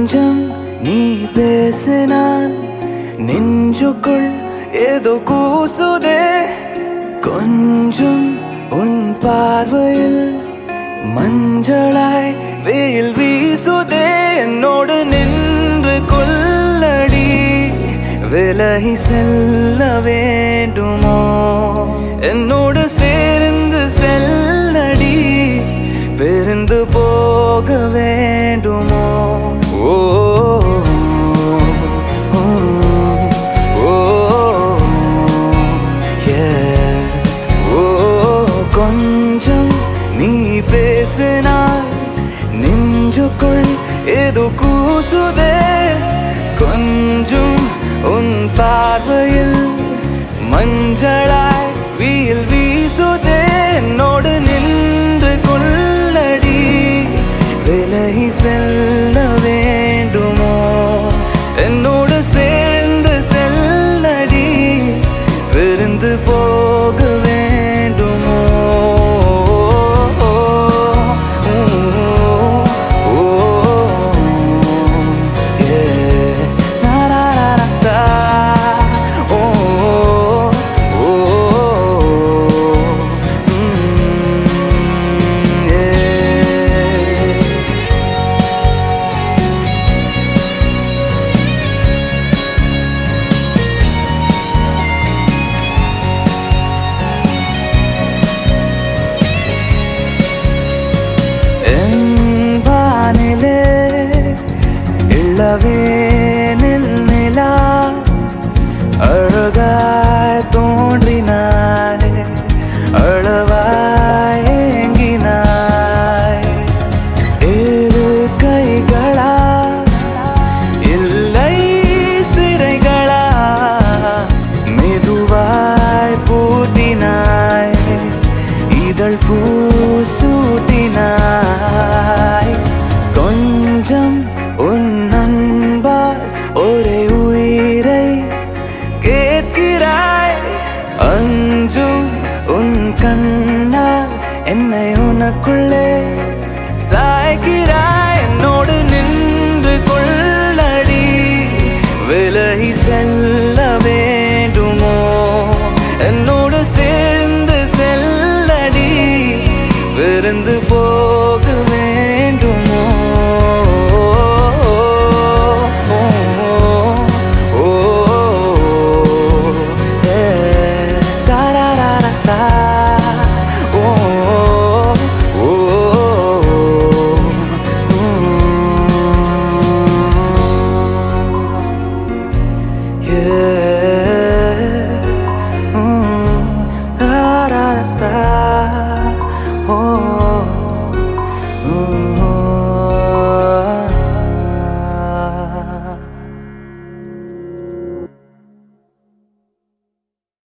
கொஞ்சம் நீ பேசினான் நெஞ்சுக்குள் ஏதோ கூசுதே கொஞ்சம் உன் பார்வையில் மஞ்சளாய் வெயில் வீசுதே என்னோடு நின்று கொள்ளடி விலகி செல்ல வேண்டுமோ என்னோடு சேர்ந்து செல்லடி பிரிந்து போக வேண்டுமோ ஓ ஓ, ஓ, yeah. ஓ கொஞ்சம் நீ பேசினாய் நெஞ்சுக்குள் ஏதோ கூசுதே கொஞ்சம் உன் பார்வையில் மஞ்சளாய் வீல் வீசுதே என்னோடு நின்று கொள்ளடி விலகி செல்ல வேண்டுமோ என்னோடு சேர்ந்து செல்லடி விருந்து போக வேண்டுமோ Yeah. என்பானிலே இளவேனில் நிலா அழகாய் தோன்றினாய் அழவாய் ஏங்கினாய் இரு கைகளா இல்லை சிறைகளா மெதுவாய் பூட்டினாய் இதழ் பூசூட்டினாய் கொஞ்சம் உன் அன்பால் ஒரே உயிரை கேட்கிறாய் அஞ்சும் உன் கண்ணால் என்னை உனக்குள்ளே சாய்க்கிறாய்